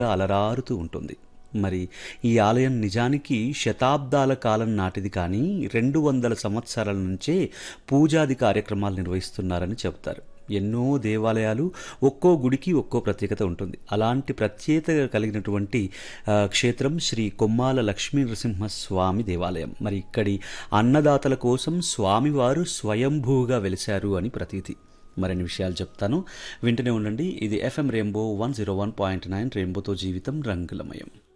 అలరారుతూ ఉంటుంది మరి ఈ ఆలయం నిజానికి శతాబ్దాల కాలం నాటిది కానీ రెండు వందల సంవత్సరాల నుంచే పూజాది కార్యక్రమాలు నిర్వహిస్తున్నారని చెబుతారు ఎన్నో దేవాలయాలు ఒక్కో గుడికి ఒక్కో ప్రత్యేకత ఉంటుంది అలాంటి ప్రత్యేకత కలిగినటువంటి ఆ, క్షేత్రం శ్రీ కొమ్మాల లక్ష్మీ నరసింహస్వామి దేవాలయం మరి ఇక్కడి అన్నదాతల కోసం స్వామివారు స్వయంభూగా వెలిశారు అని ప్రతీతి మరిన్ని విషయాలు చెప్తాను వింటూనే ఉండండి ఇది F M Rainbow one zero one point nine రెయిన్బోతో జీవితం రంగులమయం